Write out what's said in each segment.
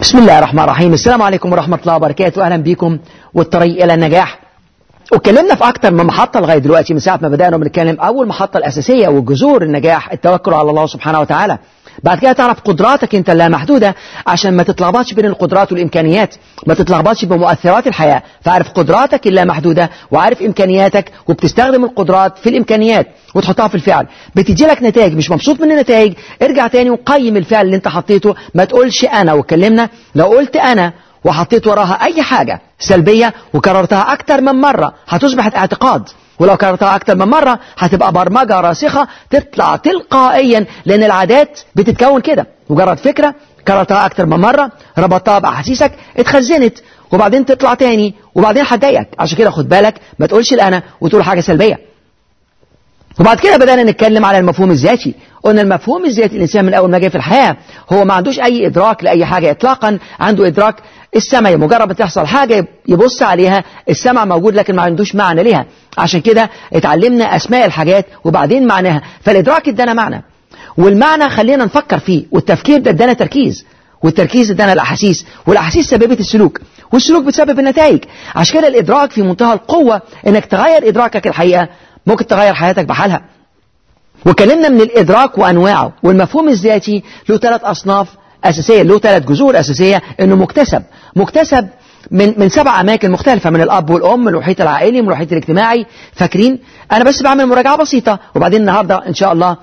بسم الله الرحمن الرحيم السلام عليكم ورحمة الله وبركاته أهلا بكم والطريق إلى النجاح واتكلمنا في أكتر من محطة لغاية دلوقتي من ساعة ما بدأنا بنتكلم أول محطة الأساسية والجذور النجاح التوكل على الله سبحانه وتعالى بعد كده تعرف قدراتك انت اللامحدودة عشان ما تتلخبطش بين القدرات والامكانيات ما تتلخبطش بمؤثرات الحياة فعارف قدراتك اللامحدودة وعارف امكانياتك وبتستخدم القدرات في الامكانيات وتحطها في الفعل بتدي لك نتائج مش مبسوط من النتائج ارجع تاني وقيم الفعل اللي انت حطيته ما تقولش انا واتكلمنا لو قلت انا وحطيت وراها اي حاجة سلبية وكررتها اكتر من مرة هتصبح اعتقاد ولو كررتها أكتر من مرة هتبقى برمجة راسخة تطلع تلقائيا لأن العادات بتتكون كده مجرد فكرة كررتها أكتر من مرة ربطتها بأحاسيسك اتخزنت وبعدين تطلع تاني وبعدين هتضايقك عشان كده خد بالك ما تقولش الأنا وتقول حاجة سلبية وبعد كده بدأنا نتكلم على المفهوم الذاتي قلنا المفهوم الذاتي الإنسان من أول ما جه في الحياة هو ما عندوش أي إدراك لأي حاجة إطلاقا عنده إدراك السمع مجرد ما تحصل حاجة يبص عليها السمع موجود لكن ما عندوش معنى ليها عشان كده اتعلمنا أسماء الحاجات وبعدين معناها فالإدراك ادانا معنى والمعنى خلينا نفكر فيه والتفكير ده ادانا تركيز والتركيز ادانا الأحاسيس والأحاسيس سببت السلوك والسلوك بتسبب النتائج عشان كده الإدراك في منتهى القوة إنك تغير إدراكك الحقيقة ممكن تغير حياتك بحالها وكلمنا من الإدراك وأنواعه والمفهوم الذاتي له ثلاث أصناف أساسية له ثلاث جذور أساسية إنه مكتسب مكتسب من من سبع أماكن مختلفة من الأب والأم من المحيط العائلي من المحيط الاجتماعي فاكرين أنا بس بعمل مراجعة بسيطة وبعدين النهاردة إن شاء الله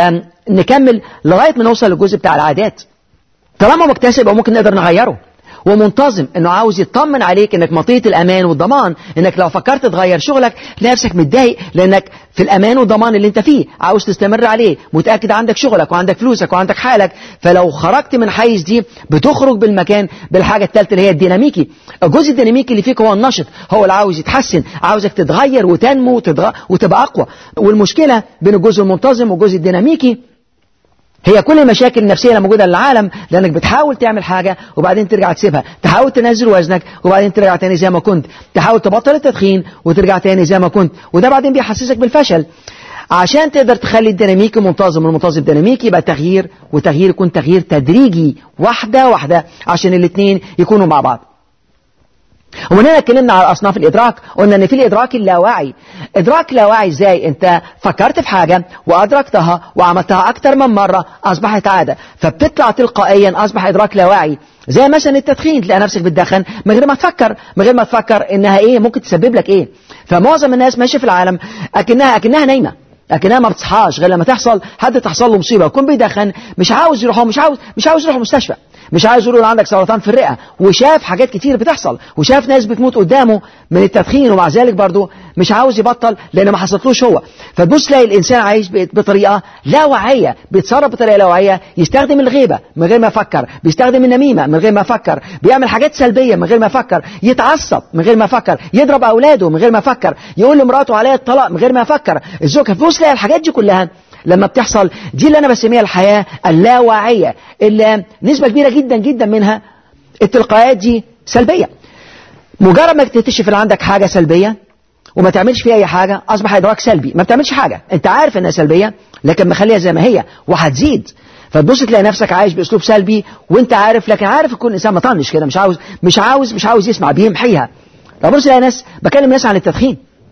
نكمل لغاية ما نوصل للجزء بتاع العادات طالما مكتسب أو ممكن نقدر نغيره ومنتظم انه عاوز يطمن عليك انك مطيه الامان والضمان انك لو فكرت تغير شغلك نفسك متضايق لانك في الامان والضمان اللي انت فيه عاوز تستمر عليه متاكد عندك شغلك وعندك فلوسك وعندك حالك فلو خرجت من حيز دي بتخرج بالمكان بالحاجه الثالثه اللي هي الديناميكي الجزء الديناميكي اللي فيك هو النشط هو اللي عاوز يتحسن عاوزك تتغير وتنمو وتتغ... وتبقى اقوى والمشكله بين الجزء المنتظم والجزء الديناميكي هي كل المشاكل النفسية اللي موجودة للعالم لأنك بتحاول تعمل حاجة وبعدين ترجع تسيبها تحاول تنزل وزنك وبعدين ترجع تاني زي ما كنت تحاول تبطل التدخين وترجع تاني زي ما كنت وده بعدين بيحسسك بالفشل عشان تقدر تخلي الديناميكي منتظم والمنتظم ديناميكي يبقى تغيير وتغيير يكون تغيير تدريجي واحدة واحدة عشان الاثنين يكونوا مع بعض ومننا اتكلمنا على اصناف الادراك قلنا ان في الادراك اللاواعي ادراك لاواعي ازاي انت فكرت في حاجه وادركتها وعملتها اكتر من مره اصبحت عاده فبتطلع تلقائيا اصبح ادراك لاواعي زي مثلا التدخين تلاقي نفسك بتدخن من غير ما تفكر من غير ما تفكر انها ايه ممكن تسبب لك ايه فمعظم الناس ماشيه في العالم اكنها اكنها نايمه لكنها ما بتصحاش غير لما تحصل حد تحصل له مصيبه يكون بيدخن مش عاوز يروح مش عاوز مش عاوز يروح المستشفى مش عايز يقول عندك سرطان في الرئه وشاف حاجات كتير بتحصل وشاف ناس بتموت قدامه من التدخين ومع ذلك برضه مش عاوز يبطل لان ما حصلتلوش هو فتبص تلاقي الانسان عايش بطريقه لا واعيه بيتصرف بطريقه لا واعيه يستخدم الغيبه من غير ما يفكر بيستخدم النميمه من غير ما يفكر بيعمل حاجات سلبيه من غير ما يفكر يتعصب من غير ما يفكر يضرب اولاده من غير ما يفكر يقول لمراته عليها الطلاق من غير ما يفكر الزوجه فتبص تلاقي الحاجات دي كلها لما بتحصل دي اللي انا بسميها الحياه اللاواعيه اللي نسبه كبيره جدا جدا منها التلقائيات دي سلبيه مجرد ما تكتشف ان عندك حاجه سلبيه وما تعملش فيها اي حاجه اصبح ادراك سلبي ما بتعملش حاجه انت عارف انها سلبيه لكن مخليها زي ما هي وهتزيد فتبص تلاقي نفسك عايش باسلوب سلبي وانت عارف لكن عارف يكون الانسان مطنش كده مش عاوز مش عاوز مش عاوز يسمع بيمحيها فبص تلاقي ناس بكلم ناس عن التدخين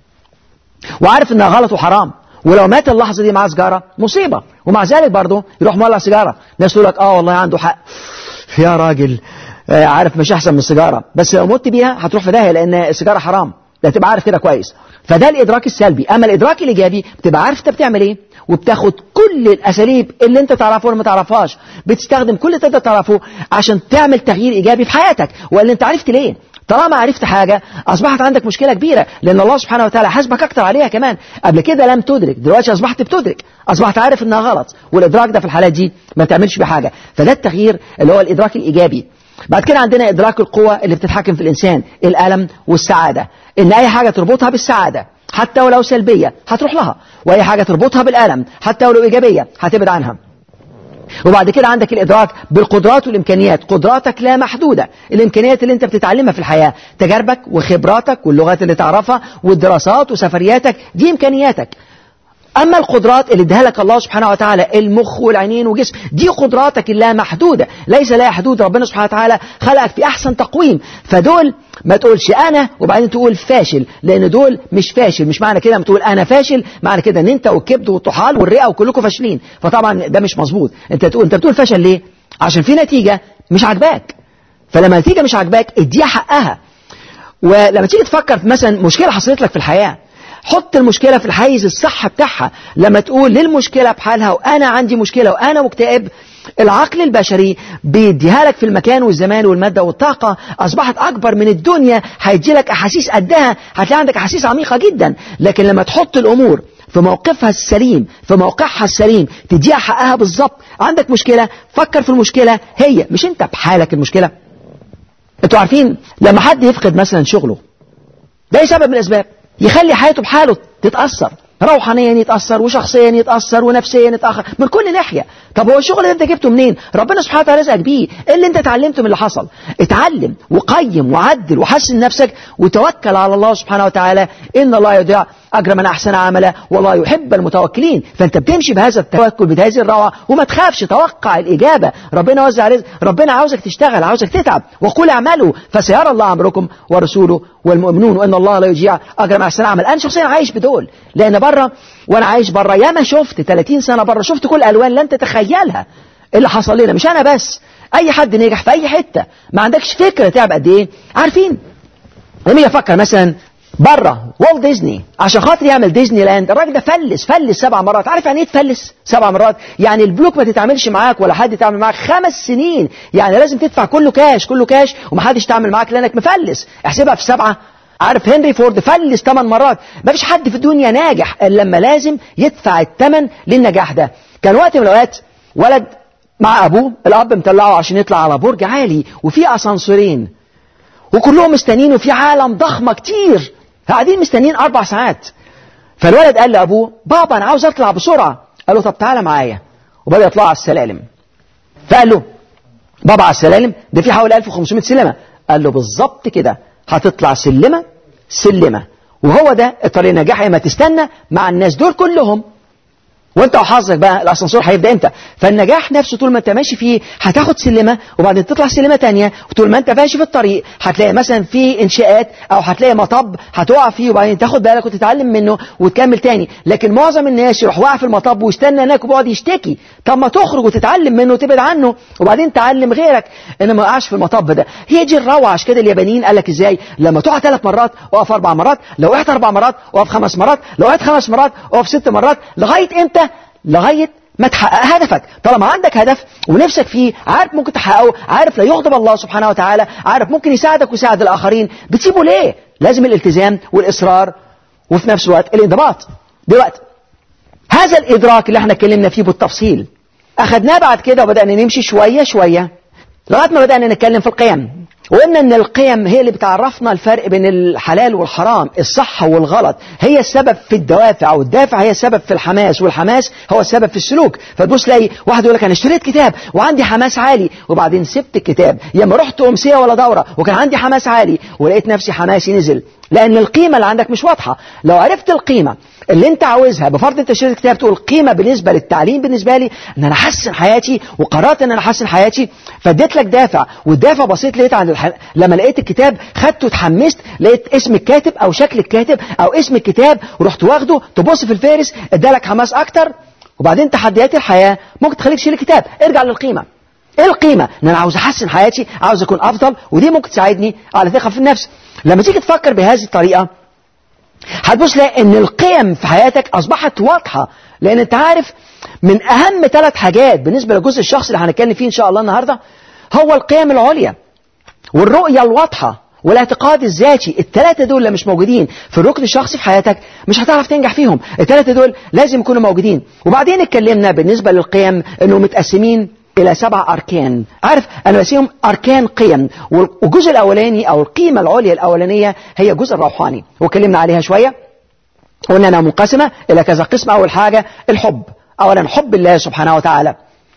وعارف انها غلط وحرام ولو مات اللحظه دي معاه سيجاره مصيبه ومع ذلك برضه يروح مولع سيجاره ناس تقول لك اه والله عنده حق يا راجل آه عارف مش احسن من السيجاره بس لو مت بيها هتروح في داهيه لان السيجاره حرام ده تبقى عارف كده كويس فده الادراك السلبي اما الادراك الايجابي بتبقى عارف انت بتعمل ايه وبتاخد كل الاساليب اللي انت تعرفها ولا ما تعرفهاش بتستخدم كل اللي انت تعرفه عشان تعمل تغيير ايجابي في حياتك ولا انت عرفت ليه طالما عرفت حاجة أصبحت عندك مشكلة كبيرة لأن الله سبحانه وتعالى حاسبك أكتر عليها كمان قبل كده لم تدرك دلوقتي أصبحت بتدرك أصبحت عارف إنها غلط والإدراك ده في الحالات دي ما تعملش بحاجة فده التغيير اللي هو الإدراك الإيجابي بعد كده عندنا إدراك القوة اللي بتتحكم في الإنسان الألم والسعادة إن أي حاجة تربطها بالسعادة حتى ولو سلبية هتروح لها وأي حاجة تربطها بالألم حتى ولو إيجابية هتبعد عنها وبعد كده عندك الإدراك بالقدرات والإمكانيات قدراتك لا محدودة الإمكانيات اللي أنت بتتعلمها في الحياة تجاربك وخبراتك واللغات اللي تعرفها والدراسات وسفرياتك دي إمكانياتك اما القدرات اللي اداها لك الله سبحانه وتعالى المخ والعينين والجسم دي قدراتك اللا محدوده ليس لها حدود ربنا سبحانه وتعالى خلقك في احسن تقويم فدول ما تقولش انا وبعدين تقول فاشل لان دول مش فاشل مش معنى كده ما تقول انا فاشل معنى كده ان انت والكبد والطحال والرئه وكلكم فاشلين فطبعا ده مش مظبوط انت تقول انت بتقول فشل ليه عشان في نتيجه مش عاجباك فلما النتيجه مش عاجباك اديها حقها ولما تيجي تفكر في مثلا مشكله حصلت لك في الحياه حط المشكله في الحيز الصح بتاعها لما تقول للمشكله بحالها وانا عندي مشكله وانا مكتئب العقل البشري بيديها لك في المكان والزمان والماده والطاقه اصبحت اكبر من الدنيا هيدي لك احاسيس قدها هتلاقي عندك احاسيس عميقه جدا لكن لما تحط الامور في موقفها السليم في موقعها السليم تديها حقها بالظبط عندك مشكله فكر في المشكله هي مش انت بحالك المشكله انتوا عارفين لما حد يفقد مثلا شغله ده ايه سبب من الاسباب يخلي حياته بحاله تتاثر روحانيا يتاثر وشخصيا يتاثر ونفسيا يتاخر من كل ناحيه طب هو الشغل اللي انت جبته منين ربنا سبحانه وتعالى رزقك بيه ايه اللي انت اتعلمته من اللي حصل اتعلم وقيم وعدل وحسن نفسك وتوكل على الله سبحانه وتعالى ان الله يضيع اجر من احسن عملا والله يحب المتوكلين فانت بتمشي بهذا التوكل بهذه الروعه وما تخافش توقع الاجابه ربنا وزع رزق ربنا عاوزك تشتغل عاوزك تتعب وقل اعملوا فسيرى الله امركم ورسوله والمؤمنون وان الله لا يضيع اجر من احسن عمل انا شخصيا عايش بدول لان بره وانا عايش بره ياما شفت 30 سنه بره شفت كل الالوان لن تتخيلها اللي حصل لنا مش انا بس اي حد نجح في اي حته ما عندكش فكره تعب قد ايه عارفين لما افكر مثلا بره والت ديزني عشان خاطر يعمل ديزني لاند الراجل ده فلس فلس سبع مرات عارف يعني ايه تفلس سبع مرات يعني البلوك ما تتعاملش معاك ولا حد يتعامل معاك خمس سنين يعني لازم تدفع كله كاش كله كاش ومحدش يتعامل معاك لانك مفلس احسبها في سبعه عارف هنري فورد فلس ثمان مرات ما فيش حد في الدنيا ناجح الا لما لازم يدفع الثمن للنجاح ده كان وقت من الاوقات ولد مع ابوه الاب مطلعه عشان يطلع على برج عالي وفي اسانسورين وكلهم مستنيين وفي عالم ضخمه كتير قاعدين مستنيين اربع ساعات فالولد قال لابوه بابا انا عاوز اطلع بسرعه قال له طب تعالى معايا وبدا يطلع على السلالم فقال له بابا على السلالم ده في حوالي 1500 سلمه قال له بالظبط كده هتطلع سلمه سلمه وهو ده الطريق النجاح يا ما تستنى مع الناس دول كلهم وانت وحظك بقى الاسانسور هيبدا امتى فالنجاح نفسه طول ما انت ماشي فيه هتاخد سلمه وبعدين تطلع سلمه تانية وطول ما انت ماشي في الطريق هتلاقي مثلا في انشاءات او هتلاقي مطب هتقع فيه وبعدين تاخد بالك وتتعلم منه وتكمل تاني لكن معظم الناس يروح واقع في المطب ويستنى هناك وبيقعد يشتكي طب ما تخرج وتتعلم منه وتبعد عنه وبعدين تعلم غيرك ان ما يقعش في المطب ده هي دي الروعه عشان كده اليابانيين قال لك ازاي لما تقع ثلاث مرات اقف اربع مرات لو وقعت اربع مرات اقف خمس مرات لو وقعت خمس مرات اقف ست مرات لغايه امتى لغاية ما تحقق هدفك طالما عندك هدف ونفسك فيه عارف ممكن تحققه عارف لا يغضب الله سبحانه وتعالى عارف ممكن يساعدك ويساعد الآخرين بتسيبه ليه لازم الالتزام والإصرار وفي نفس الوقت الانضباط دلوقتي هذا الإدراك اللي احنا اتكلمنا فيه بالتفصيل أخذناه بعد كده وبدأنا نمشي شوية شوية لغاية ما بدأنا نتكلم في القيم وقلنا ان القيم هي اللي بتعرفنا الفرق بين الحلال والحرام الصح والغلط هي السبب في الدوافع والدافع هي السبب في الحماس والحماس هو السبب في السلوك فتبص تلاقي واحد يقول لك انا اشتريت كتاب وعندي حماس عالي وبعدين سبت الكتاب يا اما رحت امسيه ولا دوره وكان عندي حماس عالي ولقيت نفسي حماسي نزل لان القيمه اللي عندك مش واضحه لو عرفت القيمه اللي انت عاوزها بفرض انت اشتريت كتاب تقول قيمه بالنسبه للتعليم بالنسبه لي ان انا احسن حياتي وقررت ان انا احسن حياتي فاديت لك دافع والدافع بسيط لقيت عند الح... لما لقيت الكتاب خدته اتحمست لقيت اسم الكاتب او شكل الكاتب او اسم الكتاب ورحت واخده تبص في الفارس ادالك حماس اكتر وبعدين تحديات الحياه ممكن تخليك تشيل الكتاب ارجع للقيمه ايه القيمه ان انا عاوز احسن حياتي عاوز اكون افضل ودي ممكن تساعدني على ثقه في النفس لما تيجي تفكر بهذه الطريقه هتبص تلاقي ان القيم في حياتك اصبحت واضحه لان انت عارف من اهم ثلاث حاجات بالنسبه للجزء الشخصي اللي هنتكلم فيه ان شاء الله النهارده هو القيم العليا والرؤيه الواضحه والاعتقاد الذاتي الثلاثه دول اللي مش موجودين في الركن الشخصي في حياتك مش هتعرف تنجح فيهم الثلاثه دول لازم يكونوا موجودين وبعدين اتكلمنا بالنسبه للقيم انهم متقسمين الى سبع اركان عارف انا بسميهم اركان قيم والجزء الاولاني او القيمه العليا الاولانيه هي الجزء الروحاني واتكلمنا عليها شويه قلنا انها منقسمه الى كذا قسم اول حاجه الحب اولا حب الله سبحانه وتعالى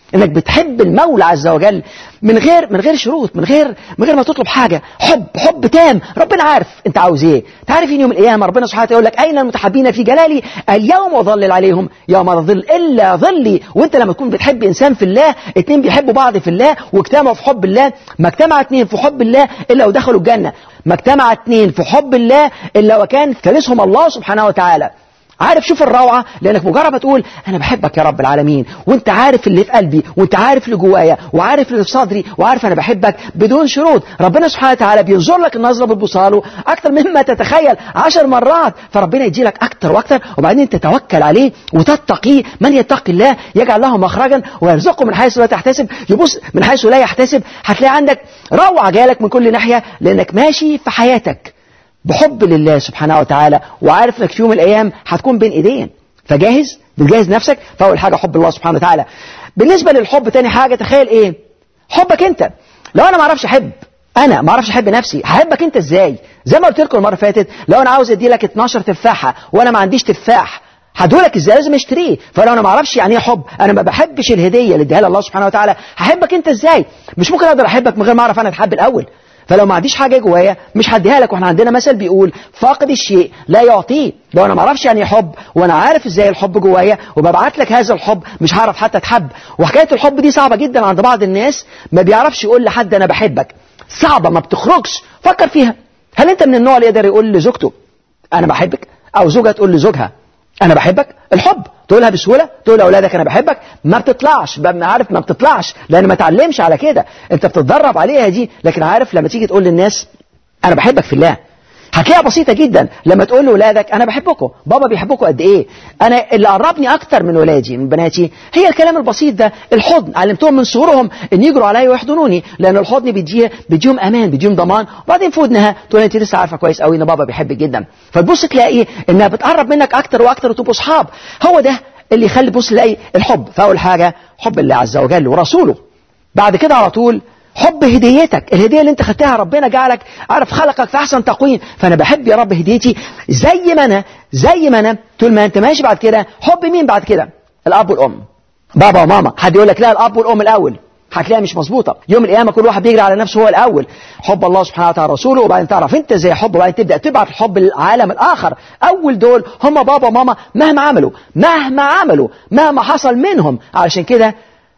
انك بتحب المولى عز وجل من غير من غير شروط من غير من غير ما تطلب حاجه حب حب تام ربنا عارف انت عاوز ايه انت عارف ان يوم القيامه ربنا سبحانه وتعالى يقول لك اين المتحبين في جلالي اليوم اظلل عليهم يوم لا ظل الا ظلي وانت لما تكون بتحب انسان في الله اتنين بيحبوا بعض في الله واجتمعوا في حب الله ما اجتمع اتنين في حب الله الا ودخلوا الجنه ما اجتمع اتنين في حب الله الا وكان ثالثهم الله سبحانه وتعالى عارف شوف الروعة لأنك مجرد ما تقول أنا بحبك يا رب العالمين وأنت عارف اللي في قلبي وأنت عارف اللي جوايا وعارف اللي في صدري وعارف أنا بحبك بدون شروط ربنا سبحانه وتعالى بينظر لك النظرة بالبصاله أكتر مما تتخيل عشر مرات فربنا يدي لك أكتر وأكتر وبعدين تتوكل عليه وتتقيه من يتقي الله يجعل له مخرجا ويرزقه من حيث لا تحتسب يبص من حيث لا يحتسب هتلاقي عندك روعة جالك من كل ناحية لأنك ماشي في حياتك بحب لله سبحانه وتعالى وعارف انك في يوم من الايام هتكون بين ايدين فجاهز بتجهز نفسك فاول حاجه حب الله سبحانه وتعالى بالنسبه للحب تاني حاجه تخيل ايه حبك انت لو انا ما اعرفش احب انا ما اعرفش احب نفسي هحبك انت ازاي زي ما قلت لكم المره اللي فاتت لو انا عاوز ادي لك 12 تفاحه وانا ما عنديش تفاح هدولك ازاي لازم اشتريه فلو انا ما اعرفش يعني ايه حب انا ما بحبش الهديه اللي اديها الله سبحانه وتعالى هحبك انت ازاي مش ممكن اقدر احبك من غير ما اعرف انا اتحب الاول فلو ما عنديش حاجه جوايا مش هديها لك واحنا عندنا مثل بيقول فاقد الشيء لا يعطيه لو انا ما اعرفش يعني حب وانا عارف ازاي الحب جوايا وببعت لك هذا الحب مش هعرف حتى اتحب وحكايه الحب دي صعبه جدا عند بعض الناس ما بيعرفش يقول لحد انا بحبك صعبه ما بتخرجش فكر فيها هل انت من النوع اللي يقدر يقول لزوجته انا بحبك او زوجها تقول لزوجها انا بحبك الحب تقولها بسهوله تقول لاولادك انا بحبك ما بتطلعش ما عارف ما بتطلعش لان ما تعلمش على كده انت بتتدرب عليها دي لكن عارف لما تيجي تقول للناس انا بحبك في الله هتلاقيها بسيطة جدا لما تقول لأولادك أنا بحبكم بابا بيحبكم قد إيه أنا اللي قربني أكتر من ولادي من بناتي هي الكلام البسيط ده الحضن علمتهم من صغرهم إن يجروا عليا ويحضنوني لأن الحضن بيديه بيديهم أمان بيديهم ضمان وبعدين في ودنها تقول أنت لسه عارفة كويس قوي إن بابا بيحبك جدا فتبص تلاقي إنها بتقرب منك أكتر وأكتر وتبقوا أصحاب هو ده اللي يخلي تبص تلاقي الحب فأول حاجة حب الله عز وجل ورسوله بعد كده على طول حب هديتك الهديه اللي انت خدتها ربنا جعلك عارف خلقك في احسن تقويم فانا بحب يا رب هديتي زي ما انا زي ما انا طول ما انت ماشي بعد كده حب مين بعد كده الاب والام بابا وماما حد يقول لك لا الاب والام الاول هتلاقيها مش مظبوطه يوم القيامه كل واحد بيجري على نفسه هو الاول حب الله سبحانه وتعالى رسوله وبعدين تعرف انت زي حب وبعدين تبدا تبعت الحب للعالم الاخر اول دول هم بابا وماما مهما عملوا مهما عملوا مهما حصل منهم علشان كده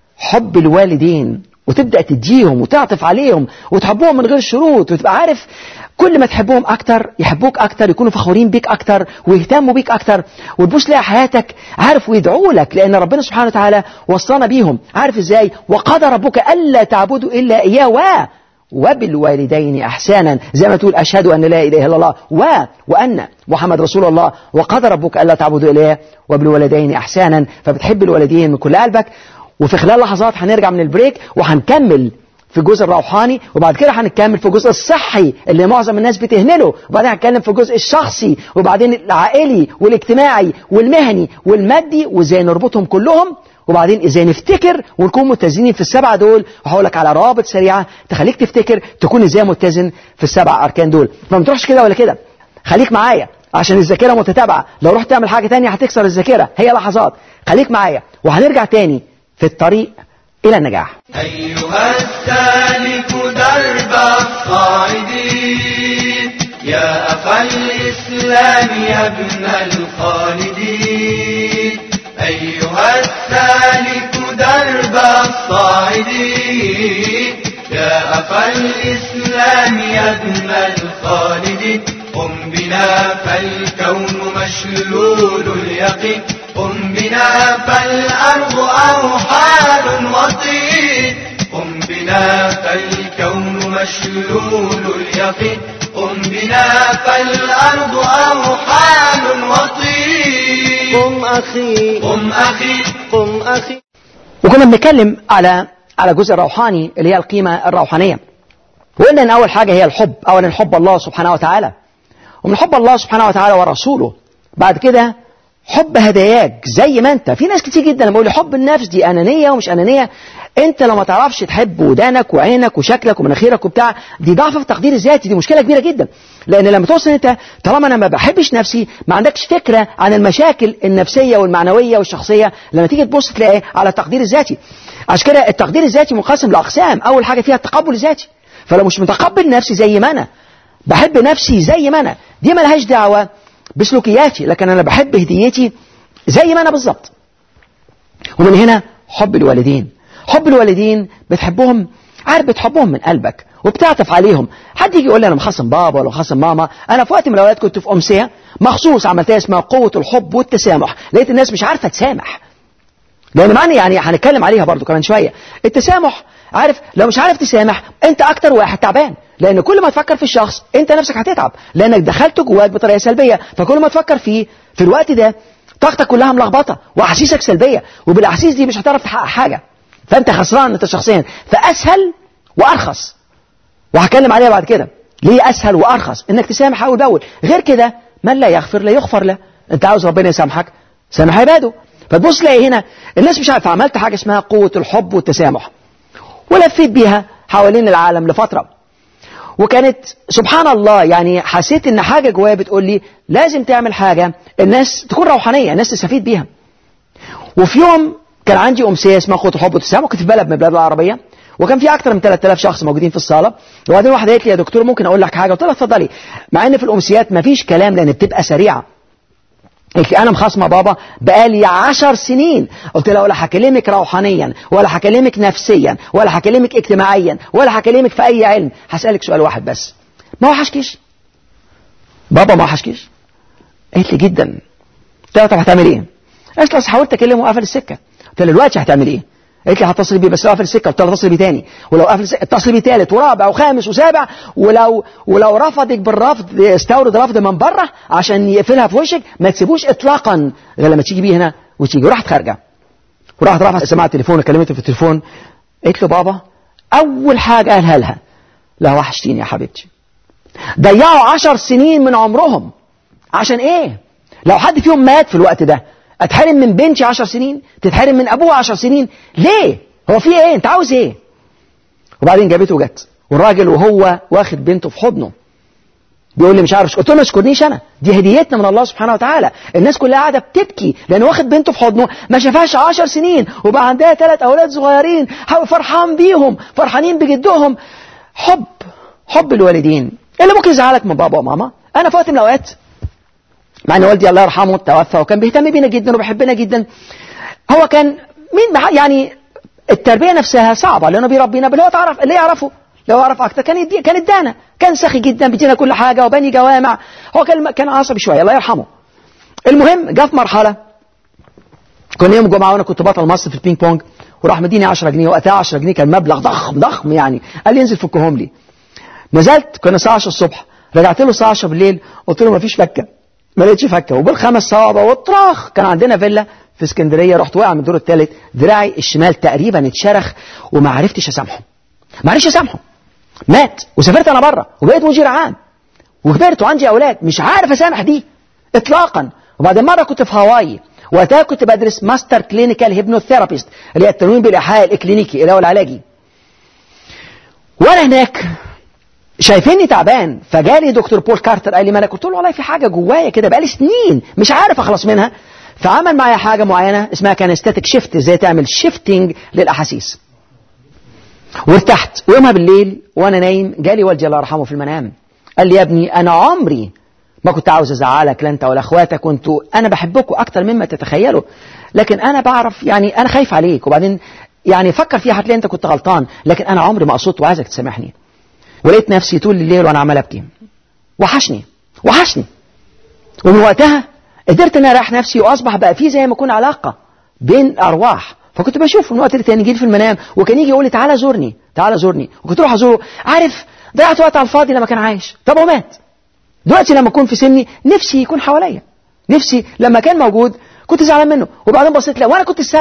حب الوالدين وتبدأ تديهم وتعطف عليهم وتحبهم من غير شروط وتبقى عارف كل ما تحبهم أكتر يحبوك أكتر يكونوا فخورين بيك أكتر ويهتموا بيك أكتر وتبص لها حياتك عارف ويدعوا لك لأن ربنا سبحانه وتعالى وصانا بيهم عارف إزاي وقضى ربك ألا تعبدوا إلا إياه و وبالوالدين احسانا زي ما تقول اشهد ان لا اله الا الله و وان محمد رسول الله وقضى ربك الا تعبدوا اليه وبالوالدين احسانا فبتحب الوالدين من كل قلبك وفي خلال لحظات هنرجع من البريك وهنكمل في الجزء الروحاني وبعد كده هنكمل في الجزء الصحي اللي معظم الناس بتهمله وبعدين هنتكلم في الجزء الشخصي وبعدين العائلي والاجتماعي والمهني والمادي وازاي نربطهم كلهم وبعدين ازاي نفتكر ونكون متزنين في السبعه دول وهقول لك على روابط سريعه تخليك تفتكر تكون ازاي متزن في السبع اركان دول فما تروحش كده ولا كده خليك معايا عشان الذاكره متتابعه لو رحت تعمل حاجه تانية هتكسر الذاكره هي لحظات خليك معايا وهنرجع تاني في الطريق إلى النجاح أيها السالك درب الصاعدين يا أخا الإسلام يا ابن الخالدين أيها السالك درب الصاعدين يا أخا الإسلام يا ابن الخالدين قم بنا فالكون مشلول اليقين قم بنا فالأرض أوحال وطين قم بنا فالكون مشلول اليقين قم بنا فالأرض أوحال وطين قم أخي قم أخي قم أخي وكنا بنتكلم على على الجزء الروحاني اللي هي القيمة الروحانية وقلنا ان اول حاجة هي الحب اولا حب الله سبحانه وتعالى ومن حب الله سبحانه وتعالى ورسوله بعد كده حب هداياك زي ما انت في ناس كتير جدا لما يقول لي حب النفس دي انانيه ومش انانيه انت لو ما تعرفش تحب ودانك وعينك وشكلك ومناخيرك وبتاع دي ضعف في التقدير الذاتي دي مشكله كبيره جدا لان لما توصل انت طالما انا ما بحبش نفسي ما عندكش فكره عن المشاكل النفسيه والمعنويه والشخصيه لما تيجي تبص تلاقي على التقدير الذاتي عشان كده التقدير الذاتي منقسم لاقسام اول حاجه فيها التقبل الذاتي فلو مش متقبل نفسي زي ما انا بحب نفسي زي ما انا دي ملهاش دعوه بسلوكياتي لكن انا بحب هديتي زي ما انا بالظبط ومن هنا حب الوالدين حب الوالدين بتحبهم عارف بتحبهم من قلبك وبتعطف عليهم حد يجي يقول لي انا مخاصم بابا ولا مخاصم ماما انا في وقت من الاوقات كنت في امسيه مخصوص عملتها اسمها قوه الحب والتسامح لقيت الناس مش عارفه تسامح لان معنى يعني هنتكلم عليها برضو كمان شويه التسامح عارف لو مش عارف تسامح انت اكتر واحد تعبان لان كل ما تفكر في الشخص انت نفسك هتتعب لانك دخلته جواك بطريقه سلبيه فكل ما تفكر فيه في الوقت ده طاقتك كلها ملخبطه واحاسيسك سلبيه وبالاحاسيس دي مش هتعرف تحقق حاجه فانت خسران انت شخصيا فاسهل وارخص وهتكلم عليها بعد كده ليه اسهل وارخص انك تسامح اول باول غير كده من لا يغفر لا يغفر له انت عاوز ربنا يسامحك سامح عباده فتبص تلاقي هنا الناس مش عارفه عملت حاجه اسمها قوه الحب والتسامح ولفيت بيها حوالين العالم لفتره وكانت سبحان الله يعني حسيت ان حاجه جوايا بتقول لي لازم تعمل حاجه الناس تكون روحانيه الناس تستفيد بيها وفي يوم كان عندي امسيه اسمها قوه الحب والتسامح كنت في بلد من البلاد العربيه وكان في اكثر من 3000 شخص موجودين في الصاله وبعدين واحده قالت لي يا دكتور ممكن اقول لك حاجه قلت لها اتفضلي مع ان في الامسيات ما فيش كلام لان بتبقى سريعه قلت لي انا مخاصمه بابا بقالي عشر سنين قلت لها ولا هكلمك روحانيا ولا هكلمك نفسيا ولا هكلمك اجتماعيا ولا هكلمك في اي علم هسالك سؤال واحد بس ما وحشكيش بابا ما وحشكيش قالت لي جدا قلت لها طب هتعمل ايه قالت لي حاولت اكلمه وقفل السكه قلت لها دلوقتي هتعمل ايه قالت لي هتصل بيه بس لو قفل السكه قلت لها اتصل بيه تاني ولو قفل السكه اتصل بيه تالت ورابع وخامس وسابع ولو ولو رفضك بالرفض استورد رفض من بره عشان يقفلها في وشك ما تسيبوش اطلاقا غير لما تيجي بيه هنا وتيجي وراحت خارجه وراحت رافعه سماعه التليفون وكلمته في التليفون قلت له بابا اول حاجه قالها لها لا وحشتيني يا حبيبتي ضيعوا عشر سنين من عمرهم عشان ايه لو حد فيهم مات في الوقت ده اتحرم من بنتي عشر سنين تتحرم من ابوها عشر سنين ليه هو في ايه انت عاوز ايه وبعدين جابته وجت والراجل وهو واخد بنته في حضنه بيقول لي مش عارف قلت له ما تشكرنيش انا دي هديتنا من الله سبحانه وتعالى الناس كلها قاعده بتبكي لان واخد بنته في حضنه ما شافهاش عشر سنين وبقى عندها ثلاث اولاد صغيرين فرحان بيهم فرحانين بجدهم حب حب الوالدين ايه اللي ممكن يزعلك من بابا وماما انا في وقت من الاوقات مع ان والدي الله يرحمه توفى وكان بيهتم بينا جدا وبيحبنا جدا هو كان مين يعني التربيه نفسها صعبه لانه بيربينا باللي هو تعرف اللي يعرفه لو يعرف اكتر كان يدي كان ادانا كان سخي جدا بيدينا كل حاجه وبني جوامع هو كان كان عصبي شويه الله يرحمه المهم جه في مرحله كنا يوم الجمعه وانا كنت بطل مصر في البينج بونج وراح مديني 10 جنيه وقتها 10 جنيه كان مبلغ ضخم ضخم يعني قال لي انزل فكهم لي نزلت كنا الساعه 10 الصبح رجعت له الساعه 10 بالليل قلت له مفيش فكه ما لقيتش فكه وبالخمس صوابع والطراخ كان عندنا فيلا في اسكندريه رحت واقع من الدور الثالث دراعي الشمال تقريبا اتشرخ وما عرفتش اسامحه ما عرفتش اسامحه مات وسافرت انا بره وبقيت مدير عام وكبرت وعندي اولاد مش عارف اسامح دي اطلاقا وبعدين مره كنت في هاواي وقتها كنت بدرس ماستر كلينيكال هيبنوثيرابيست اللي هي التنويم بالايحاء الاكلينيكي اللي هو العلاجي وانا هناك شايفيني تعبان فجالي دكتور بول كارتر قال لي ما انا قلت له والله في حاجه جوايا كده بقالي سنين مش عارف اخلص منها فعمل معايا حاجه معينه اسمها كانستاتيك شيفت ازاي تعمل شيفتنج للاحاسيس وارتحت ويومها بالليل وانا نايم جالي والدي الله يرحمه في المنام قال لي يا ابني انا عمري ما كنت عاوز ازعلك لا انت ولا اخواتك كنتوا انا بحبكم اكتر مما تتخيلوا لكن انا بعرف يعني انا خايف عليك وبعدين يعني فكر فيها هتلاقي انت كنت غلطان لكن انا عمري ما قصدت وعايزك تسامحني ولقيت نفسي طول الليل وانا عمال ابكي وحشني وحشني ومن وقتها قدرت ان اريح نفسي واصبح بقى في زي ما يكون علاقه بين ارواح فكنت بشوف من وقت للتاني يجي في المنام وكان يجي يقول لي تعالى زورني تعالى زورني وكنت اروح ازوره عارف ضيعت وقت على الفاضي لما كان عايش طب ومات دلوقتي لما اكون في سني نفسي يكون حواليا نفسي لما كان موجود كنت زعلان منه وبعدين بصيت لا وانا كنت السبب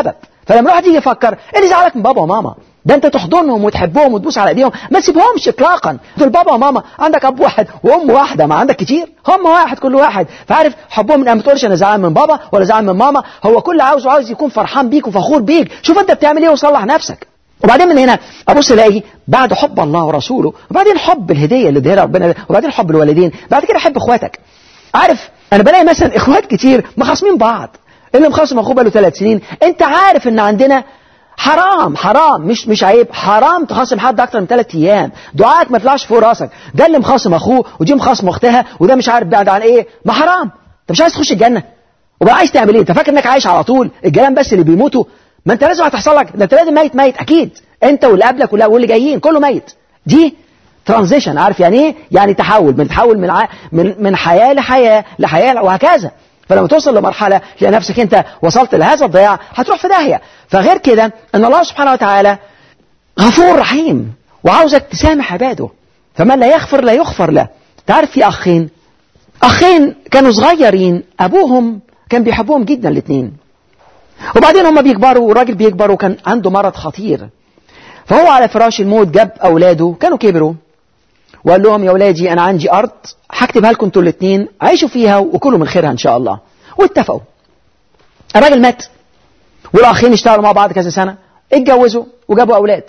فلما الواحد يجي يفكر ايه اللي زعلك من بابا وماما ده انت تحضنهم وتحبهم وتبوس على ايديهم ما تسيبهمش اطلاقا دول بابا وماما عندك اب واحد وام واحده ما عندك كتير هم واحد كل واحد فعارف حبهم من ما تقولش انا زعلان من بابا ولا زعلان من ماما هو كل عاوزه عاوز يكون فرحان بيك وفخور بيك شوف انت بتعمل ايه وصلح نفسك وبعدين من هنا ابص الاقي بعد حب الله ورسوله وبعدين حب الهديه اللي اديها ربنا وبعدين حب الوالدين بعد كده حب اخواتك عارف انا بلاقي مثلا اخوات كتير مخاصمين بعض اللي مخاصم اخوه بقاله ثلاث سنين انت عارف ان عندنا حرام حرام مش مش عيب حرام تخاصم حد اكتر من ثلاث ايام دعائك ما يطلعش فوق راسك ده اللي مخاصم اخوه ودي مخاصم اختها وده مش عارف بعد عن ايه ما حرام انت مش عايز تخش الجنه وبقى عايز تعمل ايه انت فاكر انك عايش على طول الجيران بس اللي بيموتوا ما انت لازم هتحصل لك ده انت لازم ميت ميت اكيد انت واللي قبلك واللي جايين كله ميت دي ترانزيشن عارف يعني ايه يعني تحول من تحول من ع... من من حياه لحياه لحياه وهكذا فلما توصل لمرحله تلاقي نفسك انت وصلت لهذا الضياع هتروح في داهيه فغير كده ان الله سبحانه وتعالى غفور رحيم وعاوزك تسامح عباده فمن لا يغفر لا يغفر له تعرف في اخين اخين كانوا صغيرين ابوهم كان بيحبهم جدا الاثنين وبعدين هم بيكبروا والراجل بيكبر وكان عنده مرض خطير فهو على فراش الموت جاب اولاده كانوا كبروا وقال لهم يا ولادي انا عندي ارض هكتبها لكم انتوا الاثنين عيشوا فيها وكلوا من خيرها ان شاء الله واتفقوا الراجل مات والاخين اشتغلوا مع بعض كذا سنه اتجوزوا وجابوا اولاد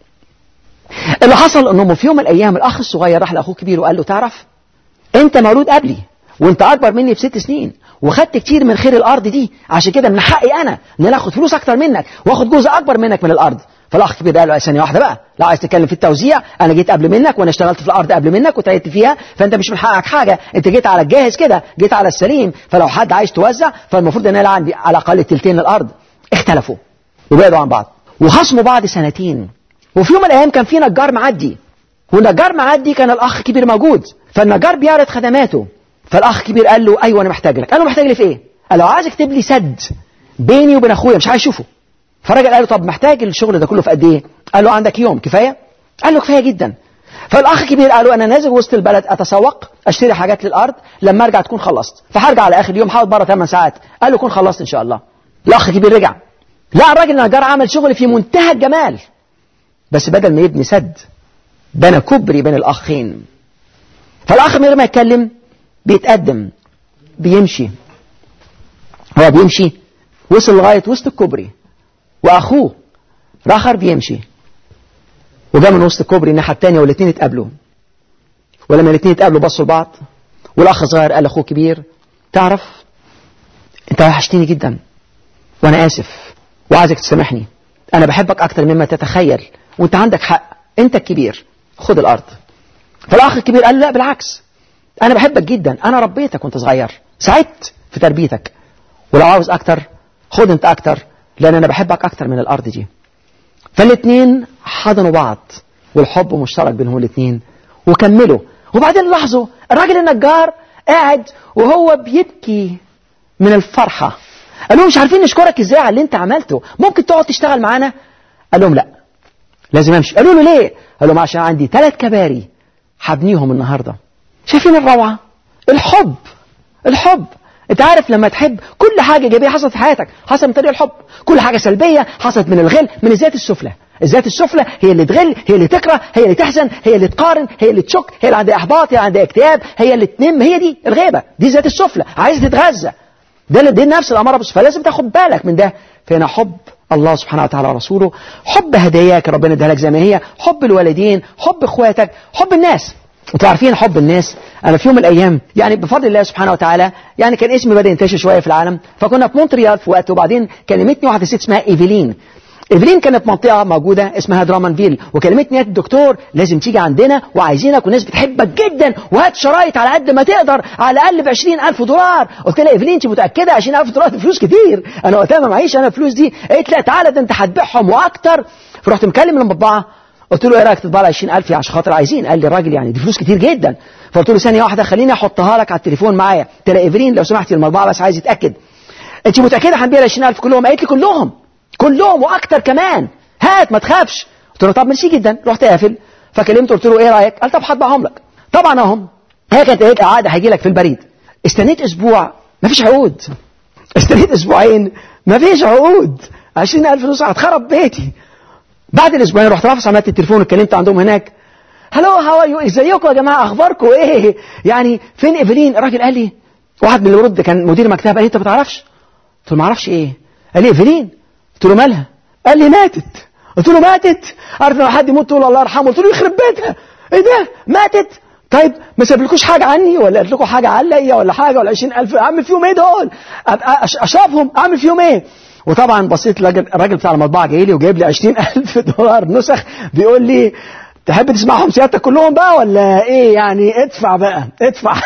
اللي حصل انهم في يوم من الايام الاخ الصغير راح لاخوه الكبير وقال له تعرف انت مولود قبلي وانت اكبر مني بست سنين وخدت كتير من خير الارض دي عشان كده من حقي انا ان انا اخد فلوس اكتر منك واخد جزء اكبر منك من الارض فالاخ الكبير قال له ثانيه واحده بقى لا عايز تتكلم في التوزيع انا جيت قبل منك وانا اشتغلت في الارض قبل منك وتعبت فيها فانت مش من حقك حاجه انت جيت على الجاهز كده جيت على السليم فلو حد عايز توزع فالمفروض ان انا عندي على الاقل تلتين الارض اختلفوا وبعدوا عن بعض وخصموا بعض سنتين وفي يوم من الايام كان في نجار معدي والنجار معدي كان الاخ الكبير موجود فالنجار بيعرض خدماته فالاخ الكبير قال له ايوه انا محتاج لك قال له محتاج لي في ايه قال له عايز اكتب لي سد بيني وبين اخويا مش عايز اشوفه فالراجل قال له طب محتاج الشغل ده كله في قد ايه قال له عندك يوم كفايه قال له كفايه جدا فالاخ الكبير قال له انا نازل وسط البلد اتسوق اشتري حاجات للارض لما ارجع تكون خلصت فهرجع على اخر اليوم هقعد بره 8 ساعات قال له كون خلصت ان شاء الله الاخ الكبير رجع لا الراجل النجار عمل شغل في منتهى الجمال بس بدل ما يبني سد بنى كبري بين الاخين فالاخ من غير ما يتكلم بيتقدم بيمشي هو بيمشي وصل لغايه وسط الكوبري واخوه راخر بيمشي وجا من وسط الكوبري الناحيه الثانيه والاثنين اتقابلوا ولما الاثنين اتقابلوا بصوا لبعض والاخ الصغير قال لاخوه الكبير تعرف انت وحشتني جدا وانا اسف وعايزك تسامحني انا بحبك اكتر مما تتخيل وانت عندك حق انت الكبير خد الارض فالاخ الكبير قال لا بالعكس انا بحبك جدا انا ربيتك وانت صغير ساعدت في تربيتك ولو عاوز اكتر خد انت اكتر لان انا بحبك اكتر من الارض دي فالاثنين حضنوا بعض والحب مشترك بينهم الاثنين وكملوا وبعدين لاحظوا الراجل النجار قاعد وهو بيبكي من الفرحة قال لهم مش عارفين نشكرك ازاي على اللي انت عملته ممكن تقعد تشتغل معانا قال لهم لا لازم امشي قالوا له ليه قال لهم عشان عندي ثلاث كباري هبنيهم النهارده شايفين الروعة الحب الحب انت عارف لما تحب كل حاجة ايجابية حصلت في حياتك حصلت من طريق الحب كل حاجة سلبية حصلت من الغل من الذات السفلى الذات السفلى هي اللي تغل هي اللي تكره هي اللي تحزن هي اللي تقارن هي اللي تشك هي اللي عندها احباط هي اللي عندها اكتئاب هي اللي تنم هي دي الغيبة دي ذات السفلى عايزة تتغذى ده اللي دي نفس الاماره بس فلازم تاخد بالك من ده فهنا حب الله سبحانه وتعالى ورسوله حب هداياك ربنا اداها لك زي ما هي حب الوالدين حب اخواتك حب الناس انتوا عارفين حب الناس انا في يوم من الايام يعني بفضل الله سبحانه وتعالى يعني كان اسمي بدا ينتشر شويه في العالم فكنا في مونتريال في وقت وبعدين كلمتني واحده ست اسمها ايفلين ايفلين كانت منطقه موجوده اسمها درامانفيل وكلمتني يا الدكتور لازم تيجي عندنا وعايزينك والناس بتحبك جدا وهات شرايط على قد ما تقدر على الاقل ب 20000 دولار قلت لها ايفلين انت متاكده 20000 دولار دي فلوس كتير انا وقتها ما معيش انا الفلوس دي قالت لا تعالى ده انت هتبيعهم واكتر فرحت مكلم المطبعه قلت له ايه رايك تطبع لي 20000 عشان خاطر عايزين قال لي الراجل يعني دي فلوس كتير جدا فقلت له ثانيه واحده خليني احطها لك على التليفون معايا قلت لها ايفلين لو سمحتي المطبعه بس عايز يتاكد انت متاكده هنبيع ال 20000 كلهم قالت لي كلهم كلهم واكتر كمان هات ما تخافش قلت له طب ميرسي جدا رحت قافل فكلمته قلت له ايه رايك قال طب هطبعهم لك طبعا اهم هي كانت قالت لي عقد هيجي لك في البريد استنيت اسبوع ما فيش عقود استنيت اسبوعين ما فيش عقود 20000 نسخة هتخرب بيتي بعد الاسبوعين رحت رافع سماعة التليفون واتكلمت عندهم هناك هلو هاو ار يو ازيكم يا جماعه اخباركم ايه يعني فين ايفلين الراجل قال لي واحد من اللي ورد كان مدير مكتبه قال لي انت ما تعرفش قلت له ما اعرفش ايه قال لي ايفلين قلت له مالها قال لي ماتت قلت له ماتت عارف لما حد يموت تقول الله يرحمه قلت له يخرب بيتها ايه ده ماتت طيب ما سابلكوش حاجه عني ولا قالت لكم حاجه عليا ولا حاجه ولا 20000 اعمل فيهم ايه دول ابقى أش- اشربهم اعمل فيهم ايه وطبعا بصيت الراجل الراجل بتاع المطبعه جاي لي وجايب لي 20000 دولار نسخ بيقول لي تحب تسمعهم سيادتك كلهم بقى ولا ايه يعني ادفع بقى ادفع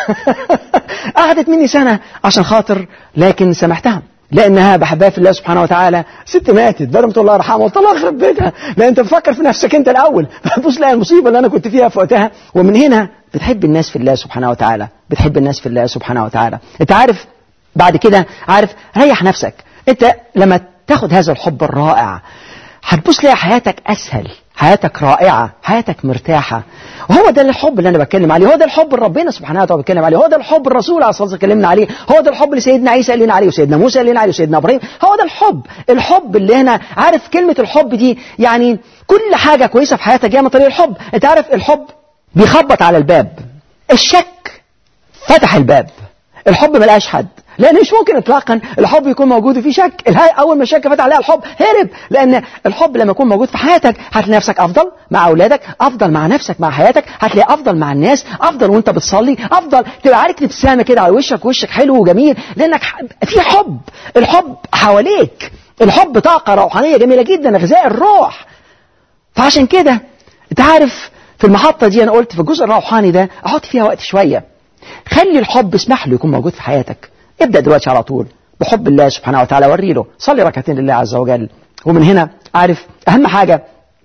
اخذت مني سنه عشان خاطر لكن سامحتها لانها بحبها في الله سبحانه وتعالى ست ماتت بدل ما تقول الله يرحمها قلت الله يخرب بيتها لان انت بتفكر في نفسك انت الاول فتبص لا المصيبه اللي انا كنت فيها في وقتها ومن هنا بتحب الناس في الله سبحانه وتعالى بتحب الناس في الله سبحانه وتعالى انت عارف بعد كده عارف ريح نفسك انت لما تاخد هذا الحب الرائع هتبص تلاقي حياتك اسهل حياتك رائعه حياتك مرتاحه وهو ده الحب اللي انا بتكلم عليه هو ده الحب اللي ربنا سبحانه وتعالى بيتكلم عليه هو ده الحب الرسول عليه الصلاه والسلام اتكلمنا عليه هو ده الحب اللي سيدنا عيسى قال لنا عليه وسيدنا موسى قال لنا عليه وسيدنا ابراهيم هو ده الحب الحب اللي هنا عارف كلمه الحب دي يعني كل حاجه كويسه في حياتك جايه من طريق الحب انت عارف الحب بيخبط على الباب الشك فتح الباب الحب ملقاش حد لان مش ممكن اطلاقا الحب يكون موجود وفي شك الهاي اول ما الشك فتح عليها الحب هرب لان الحب لما يكون موجود في حياتك هتلاقي نفسك افضل مع اولادك افضل مع نفسك مع حياتك هتلاقي افضل مع الناس افضل وانت بتصلي افضل تبقى عليك ابتسامه كده على وشك وشك حلو وجميل لانك ح- في حب الحب حواليك الحب طاقه روحانيه جميله جدا غذاء الروح فعشان كده انت عارف في المحطة دي أنا قلت في الجزء الروحاني ده أحط فيها وقت شوية خلي الحب اسمح له يكون موجود في حياتك ابدأ دلوقتي على طول بحب الله سبحانه وتعالى وري له صلي ركعتين لله عز وجل ومن هنا عارف أهم حاجة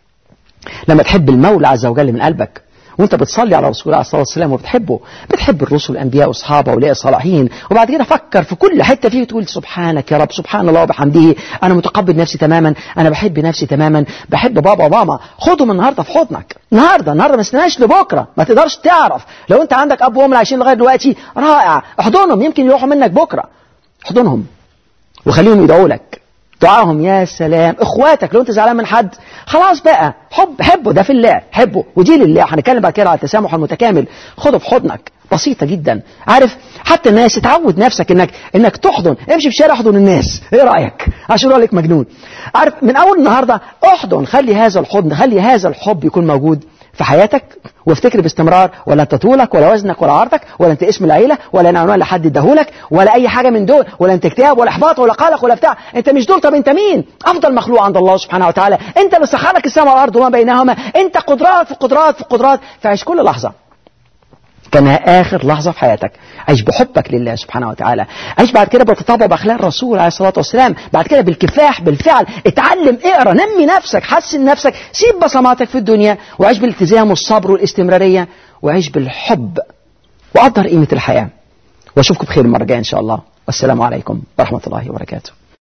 لما تحب المولى عز وجل من قلبك وانت بتصلي على رسول الله صلى الله عليه وسلم وبتحبه بتحب الرسل والانبياء واصحابه واولياء الصالحين وبعد كده فكر في كل حته فيه تقول سبحانك يا رب سبحان الله وبحمده انا متقبل نفسي تماما انا بحب نفسي تماما بحب بابا وماما خدهم النهارده في حضنك النهارده النهارده ما تستناش لبكره ما تقدرش تعرف لو انت عندك اب وام عايشين لغايه دلوقتي رائع احضنهم يمكن يروحوا منك بكره احضنهم وخليهم يدعوا لك دعاهم يا سلام اخواتك لو انت زعلان من حد خلاص بقى حب حبه ده في الله حبه ودي لله هنتكلم بعد كده على التسامح المتكامل خده في حضنك بسيطة جدا عارف حتى الناس اتعود نفسك انك انك تحضن امشي في الشارع احضن الناس ايه رايك عشان اقول لك مجنون عارف من اول النهارده احضن خلي هذا الحضن خلي هذا الحب يكون موجود في حياتك وافتكر باستمرار ولا انت طولك ولا وزنك ولا عرضك ولا انت اسم العيله ولا انا عنوان لحد اداهولك ولا اي حاجه من دول ولا انت اكتئاب ولا احباط ولا قلق ولا بتاع انت مش دول طب انت مين افضل مخلوق عند الله سبحانه وتعالى انت اللي سخرك السماء والارض وما بينهما انت قدرات في قدرات في قدرات فعيش كل لحظه كانها اخر لحظه في حياتك عيش بحبك لله سبحانه وتعالى عيش بعد كده بتتطبع باخلاق الرسول عليه الصلاه والسلام بعد كده بالكفاح بالفعل اتعلم اقرا نمي نفسك حسن نفسك سيب بصماتك في الدنيا وعيش بالالتزام والصبر والاستمراريه وعيش بالحب وقدر قيمه الحياه واشوفكم بخير المره الجايه ان شاء الله والسلام عليكم ورحمه الله وبركاته